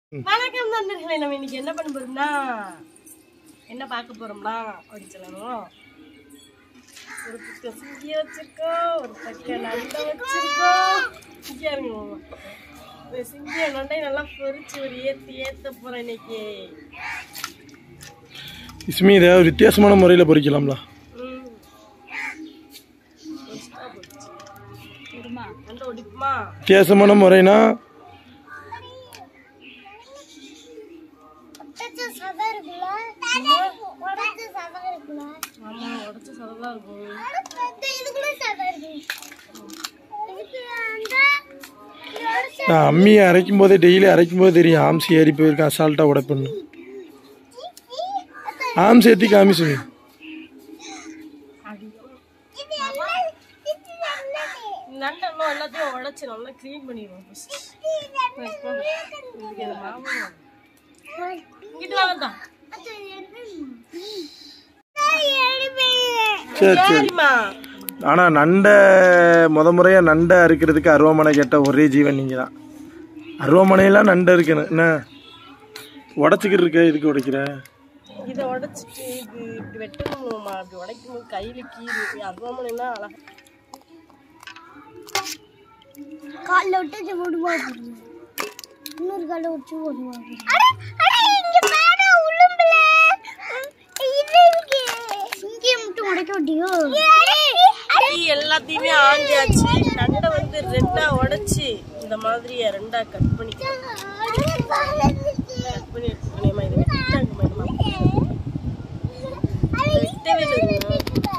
வணக்கம் நண்பர்களே நம்ம இன்னைக்கு என்ன பண்ண போறோம்னா என்ன பார்க்க போறோம்னா அப்படின்னு சொல்லணும் ஒரு பக்கம் சிங்கி வச்சிருக்கோம் ஒரு பக்கம் நண்டை வச்சிருக்கோம் இங்கே இருங்க இந்த சிங்கிய நண்டை நல்லா பொரிச்சு ஒரு ஏத்தி ஏத்த போறேன் இன்னைக்கு இஸ்மி இதை ஒரு வித்தியாசமான முறையில் பொரிக்கலாம்ல ம். பொரிச்சிட்டா பொரிச்சு. நண்டை ஒடிப்புமா வித்தியாசமான முறைனா ஆமா உடச்ச சதெல்லாம் இருக்கும் நான் அம்மியை அரைக்கும் போதே டெய்லி அரைக்கும் போது தெரியும் ஆம்சி ஏறி போயிருக்கேன் அசால்ட்டாக உடைப்பண்ணு ஆம்சி ஏற்றி காமிச்சு நண்டெல்லாம் எல்லாத்தையும் உடைச்சு நல்லா க்ளீன் பண்ணிடுவோம் first. இதுக்கு இந்த மாவு இங்கிட்டு வாங்கத்தான் சரி சரி சரிம்மா ஆனால் நண்டை முத முறையாக நண்டை அறுக்கிறதுக்கு அருவாமனை கேட்ட ஒரே ஜீவன் நீங்கள் தான் அருவாமனையெல்லாம் நண்டை இருக்கணும் என்ன உடச்சிக்கிட்டு இருக்க இதுக்கு உடைக்கிற இதை உடைச்சிட்டு இது இப்படி வெட்டணுமா அப்படி உடைக்கும் போது கையில கீழே அருவாமனைனா அழகா காலில் விட்டு ஓடுவாங்க இன்னொரு காலில் விட்டு ஓடுவாங்க இங்கே மட்டும் உடைக்க முடியும் கை எல்லாத்தையுமே ஆஞ்சாச்சு நண்டை வந்து ரெண்டா உடைச்சு இந்த மாதிரி ரெண்டா கட் பண்ணி கட் பண்ணி எடுத்துக்கணுமா இதை வெட்டாங்கம்மா இதை வெட்டவே இல்லைம்மா.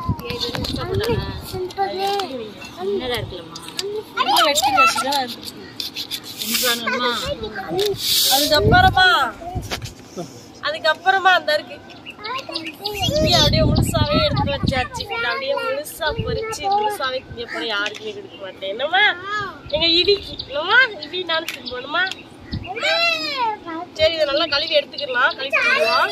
இன்னும் வெட்டுங்க, சின்னதா இருக்கு. அதுக்கப்புறமா அதுக்கப்புறமா அந்த இருக்கு இங்கே அப்படியே முழுசாவே எடுத்து வச்சாச்சு இதை அப்படியே முழுசா பொரிச்சு முழுசாவே திங்க போற யாருக்குமே கொடுக்க மாட்டேன் என்னம்மா எங்க இடிக்கு என்னம்மா இடி நான் போகணுமா சரி இதை நல்லா கழுவி எடுத்துக்கலாம் கழுவி போடுவோம்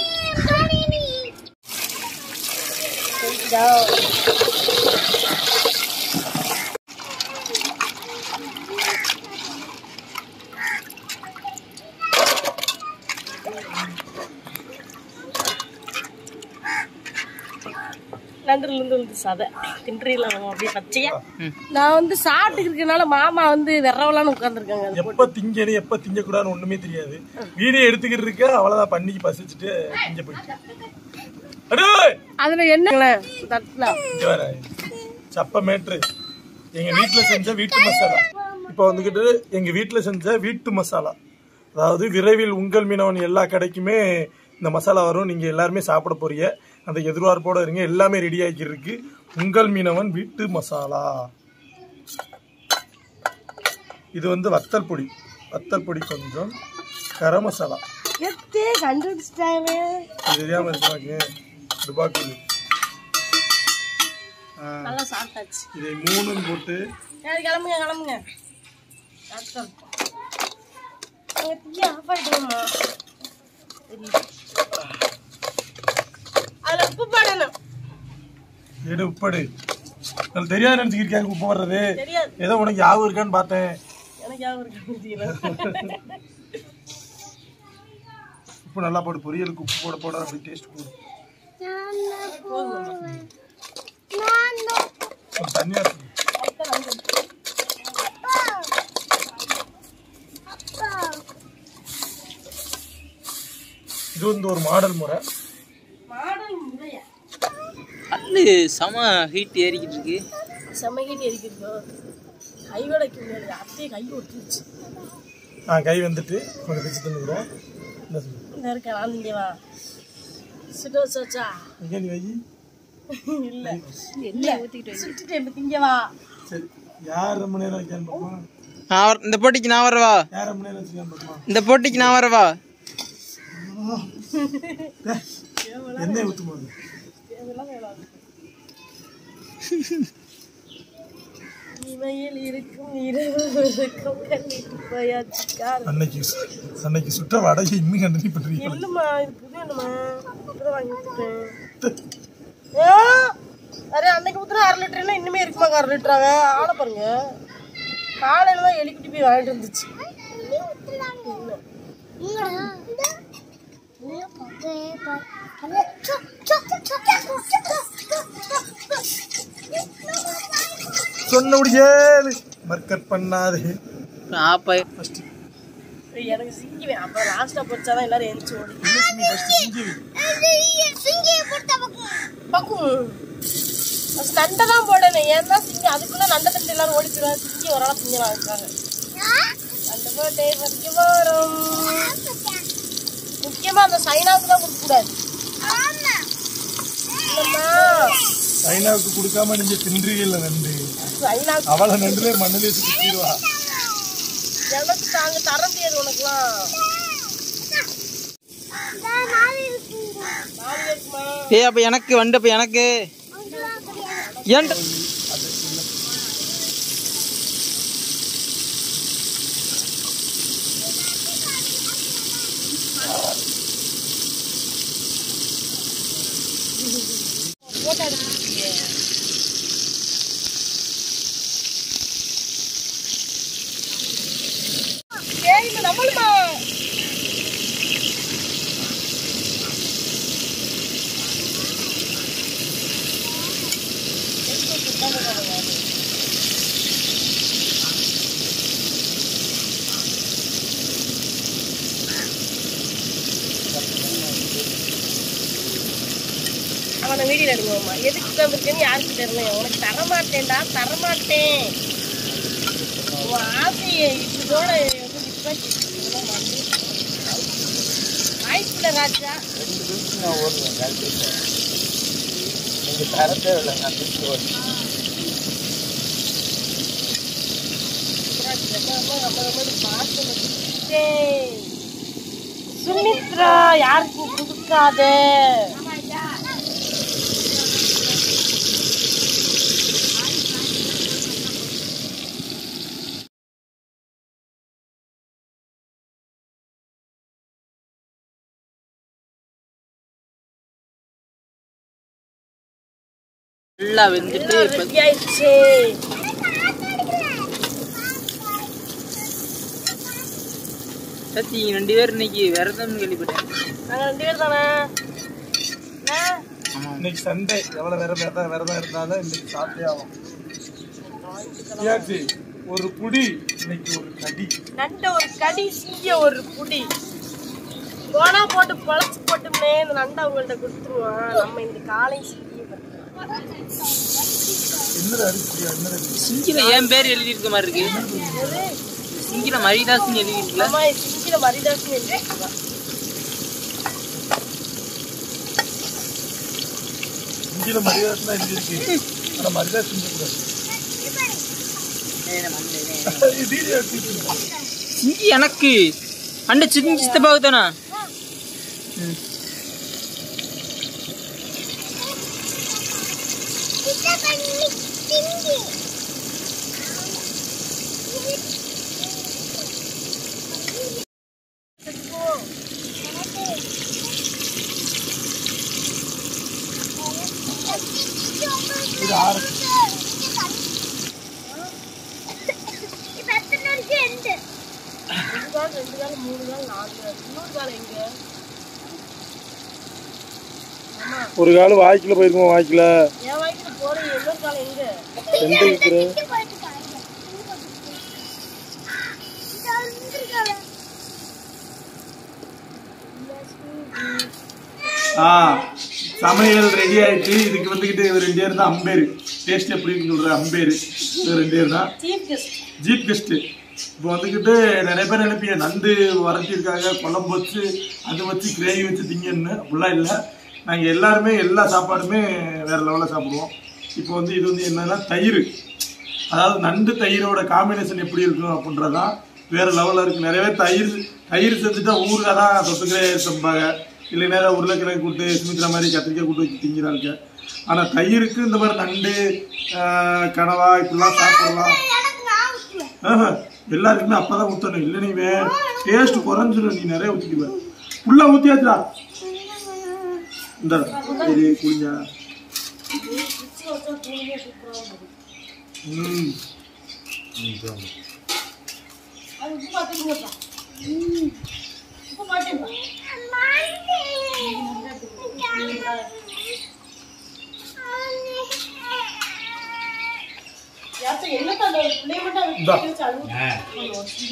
நண்டுல இருந்து வந்து சதை தின்றிலாம் நம்ம அப்படியே பச்சையா நான் வந்து சாப்பிட்டு இருக்கனால மாமா வந்து விரவலான்னு உட்காந்துருக்காங்க எப்போ திங்கணும் எப்போ திங்கக்கூடாதுன்னு ஒன்றுமே தெரியாது வீடியோ எடுத்துக்கிட்டு இருக்க அவ்வளோதான் பண்ணிக்கு பசிச்சுட்டு திங்க போயிட்டு அடே அதுல என்ன தட்டுல இங்க வர சப்ப மேட்ரு எங்க வீட்ல செஞ்ச வீட்டு மசாலா இப்போ வந்துகிட்டு எங்க வீட்ல செஞ்ச வீட்டு மசாலா அதாவது விரைவில் உங்கள் மீனவன் எல்லா கடைக்குமே இந்த மசாலா வரும் நீங்க எல்லாருமே சாப்பிட போறீங்க அந்த எதிர்பார்ப்போட இருங்க எல்லாமே ரெடி ஆகி இருக்கு உங்கள் மீனவன் வீட்டு மசாலா இது வந்து வத்தல் பொடி வத்தல் பொடி கொஞ்சம் கரம் மசாலா எத்தே கண்டுபிடிச்சிட்டாங்க இது தெரியாம இருக்காங்க துபாக்கூலி நல்லா சாப்பிட்டாச்சு இதை மூணும் போட்டு சரி கிளம்புங்க கிளம்புங்க டாக்டர் அங்க தீய ஆஃப் ஆயிடுமா அதுல உப்பு போடணும் எடு உப்படு எனக்கு தெரியாது நினைச்சுக்கிருக்காங்க உப்பு வர்றது தெரியாது ஏதோ உனக்கு ஞாபகம் இருக்கான்னு பார்த்தேன் எனக்கு ஞாபகம் இருக்கு உப்பு நல்லா போடு பொரியலுக்கு உப்பு போட போட அப்படி டேஸ்ட் போடும் கொஞ்சம் தண்ணியா இருக்கு. இது வந்து ஒரு மாடல் முறை மாடல் முறையா கல்லு செம ஹீட் ஏறிக்கிட்டு இருக்கு செம்மகிட்டு இருக்கிறதோ கை வடைக்கு முடியாது அத்தையே கை ஒட்டிருச்சு ஆ கை வந்துட்டு கொஞ்சம் பிச்சு தந்துக்கிறோம் என்ன சொல்லு இந்த இருக்க நான் இங்கே வா சுட்டு வச்சாச்சா எங்கே நீ வை இல்ல இல்ல சுட்டுட்டேன் இப்ப திங்க வா சரி யார் ரொம்ப நேரம் வைக்கான்னு பார்ப்போமா நான் வர- இந்த போட்டிக்கு நான் வரவா யார் ரொம்ப நேரம் வச்சுக்கான்னு பார்ப்போமா இந்த போட்டிக்கு நான் வரவா எண்ணெய் ஊற்றும் போது இமையில் இருக்கும் இரவு இருக்கும் கண்ணிட்டு போயாச்சு கார் அன்னைக்கு அன்னைக்கு சுட்ட வடையை இன்னும் கண்டினியூ பண்ணுறீங்க இல்லம்மா இது புது என்னம்மா இப்பதான் வாங்கி கொடுத்தேன் ஏ அரே அன்னைக்கு ஊத்துற அரை லிட்டர்னா இன்னுமே இருக்குமாங்க அரை லிட்டராங்க ஆளை பாருங்க காலையில தான் எலிக்குட்டி போய் வாங்கிட்டு இருந்துச்சு இங்கடா இங்க பாக்க பாக்க அது சோ சோ சோ சொன்ன முடியாது மர்க்கட் பண்ணாது ஆப்பாய் ஃபர்ஸ்ட் எனக்கு சிங்கிவேன் அப்புறம் லாஸ்ட்டாக பொறிச்சாதான் எல்லாரும் எந்திரிச்சு ஓடி ஃபர்ஸ்ட் சிங்கி சிங்கியை போட்டு பக்கம் பக்கும் ஃபர்ஸ்ட் நண்டை தான் போடணும் ஏன்னா சிங்கி அதுக்குள்ள நண்டை தண்டு எல்லாரும் ஓடி போயிடுவாங்க சிங்கி ஒரு ஆளாக திங்கலாம் அதுக்காக நண்டை போட்டே பறிக்க போகிறோம் முக்கியமாக அந்த சைனாவுக்கு தான் கொடுக்கக்கூடாது இல்லைம்மா சைனாவுக்கு கொடுக்காம நீங்க தின்றீங்கல்ல நண்டு சைனாவுக்கு அவளை நண்டுலே மண்ணிலே சுத்திடுவா எனக்கு தாங்க தர முடியாது உனக்குலாம் நாலு இருக்குமா ஏய் அப்ப எனக்கு வண்டு அப்ப எனக்கு ஏன்டா போட்டோ எடுத்துருக்கீங்க சரிம்மா நம்மளுமா அவனை வீடியோ எடுக்குவோம்மா எதுக்கு தான் இருக்குன்னு யாருக்கு தெரியல உனக்கு தரமாட்டேன்டா தரமாட்டேன் உன் ஆசையை இதோட வந்து நிப்பாட்டி வாய்ப்புல ராஜா சுமித்ரா யாருக்கும் கொடுக்காத நல்லா வெந்துட்டு இப்ப ரெடி ஆயிடுச்சு சத்தி நீங்க ரெண்டு பேரும் இன்னைக்கு விரதம்னு கேள்விப்பட்டேன் நாங்க ரெண்டு பேர் தானே என்ன? இன்னைக்கு சண்டே எவ்வளவு வேற வேற விரதம் இருந்தாலும் இன்னைக்கு சாப்பிட்டே ஆகும் ஏயாச்சி, ஒரு புடி இன்னைக்கு ஒரு கடி நண்ட ஒரு கடி சீய ஒரு புடி போனா போட்டு பொழைச்சு போட்டுமே இந்த நண்டை அவங்கள்ட்ட கொடுத்துருவான் நம்ம இந்த காலை சீக்கிய என்னது அடிச்சு என்னது அடிச்சு சிங்கில என் பேர் எழுதி இருக்க மாதிரி இருக்கு சிங்கில மரிதாஸ்னு எழுதி இருக்குல்ல நம்ம சிங்கில மரிதாசன் எழுதிருக்கலாம் இந்தியில மரியாதை தான் எழுதியிருக்கு ஆனா மரியாதை செஞ்சக்கூடாது வீடியோ எடுத்துட்டு இருக்கேன். சிங்கி எனக்கு அண்ட சின்ன சித்தப்பாவுக்கு தானா இது ஆறு இப்ப எத்தனை இருக்கு எண்டு ரெண்டு கால் ரெண்டு கால் மூணு கால் நாலு கால் இன்னொரு கால் எங்க ஒரு கால் வாய்க்குல போயிருக்கோம் வாய்க்குல என் வாய்க்கு போறேன் இன்னொரு கால் எங்க ரெண்டு இருக்கிற போயிட்டு காய்ங்க ஆ சமையல் ரெடி ஆயிடுச்சு இதுக்கு வந்துகிட்டு இவர் ரெண்டு பேர் தான் அம்பேரு டேஸ்ட் எப்படி இருக்குன்னு சொல்ற அம்பேரு இவர் ரெண்டு பேர் தான் சீஃப் கெஸ்ட் ஜீப் கெஸ்ட் இப்போ வந்துக்கிட்டு நிறைய பேர் நினைப்பீங்க நண்டு வரைச்சிருக்காங்க குழம்பு வச்சு அது வச்சு கிரேவி வச்சு திங்கன்னு அப்படிலாம் இல்லை நாங்கள் எல்லாருமே எல்லா சாப்பாடுமே வேற லெவலில் சாப்பிடுவோம் இப்போ வந்து இது வந்து என்னன்னா தயிர் அதாவது நண்டு தயிரோட காம்பினேஷன் எப்படி இருக்கும் அப்படின்றதான் வேற லெவலில் இருக்கு நிறைய பேர் தயிர் தயிர் செஞ்சுட்டா ஊறுகாய் தான் தொட்டுக்கிறே சம்பாங்க இல்லை நேரம் உருளைக்கிழங்கு கூட்டு சுமித்ரா மாதிரி கத்திரிக்காய் கூட்டு வச்சு திங்கிறாங்க ஆனால் தயிருக்கு இந்த மாதிரி நண்டு ஆஹ், கனவா இப்படிலாம் சாப்பிடலாம் ஆஹா, எல்லாருக்குமே அப்பதான் ஊத்தணும் இல்லை நீ வே டேஸ்ட் குறைஞ்சிடும் நீ நிறைய ஊத்திக்குவ ஃபுல்லா ஊத்தியாச்சுடா இந்த சரி குடிஞ்சா ம் அது உப்பு பார்த்துக்கோப்பா உப்பு மாட்டேன் யாச்சும் என்னத்தான் அந்த பிள்ளைய மட்டும் அதை இந்தா. தூக்கி வச்சு அழுவு.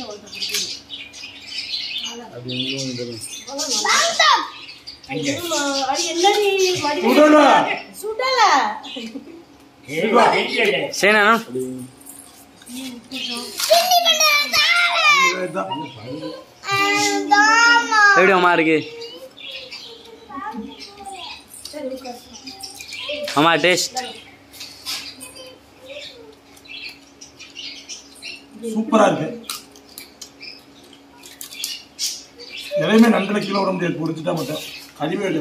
இருமா, அது என்னடி மடியில சுடல. சுடல சரிண்ணா இதுதான். எப்படி அம்மா இருக்கு அம்மா டேஸ்ட் சூப்பரா இருக்கு எதையுமே நண்டுல கீழே விட முடியாது பொடிச்சுட்டா மட்டும் கறிவேடு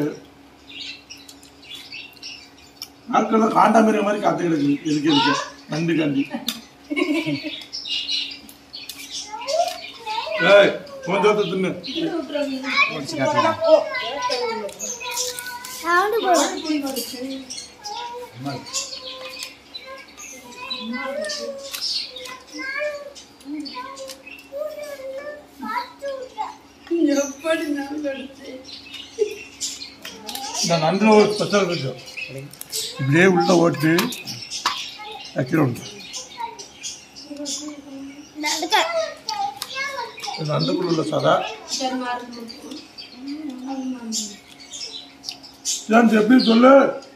நாட்கள் காண்டாமிர மாதிரி காத்து கிடக்கு எதுக்கு இருக்கு நண்டு காண்டி ஏய் கொஞ்சம் தின்னு சவுண்டு போடு இந்த நண்டுல ஒரு ஸ்பெஷல் இருக்கு இப்படியே உள்ள ஓட்டு வைக்கிறோம் நடுக்க இந்த நண்டுக்குள்ள உள்ள சதா ஜான்ஸ் எப்படி சொல்லு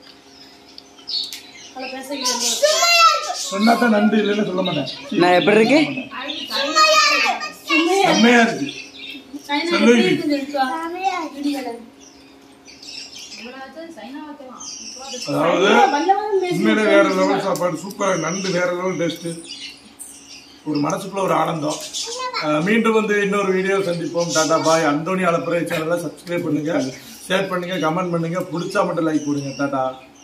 அவளை பேசிக்கிட்டு சொன்னாதான் நண்டு இல்லைன்னு சொல்ல மாட்டேன் நான் எப்படி இருக்கு செம்மையா இருக்கு சொல்லு இது. அதாவது உண்மையிலே வேற லெவல் சாப்பாடு சூப்பர் நண்டு வேற லெவல் டேஸ்ட் ஒரு மனசுக்குள்ள ஒரு ஆனந்தம் அஹ் மீண்டும் வந்து இன்னொரு வீடியோ சந்திப்போம் டாடா பாய் அந்தோனி அலப்புரை சேனலை சப்ஸ்கிரைப் பண்ணுங்க ஷேர் பண்ணுங்க கமெண்ட் பண்ணுங்க பிடிச்சா மட்டும் லைக் கொடுங்க டாடா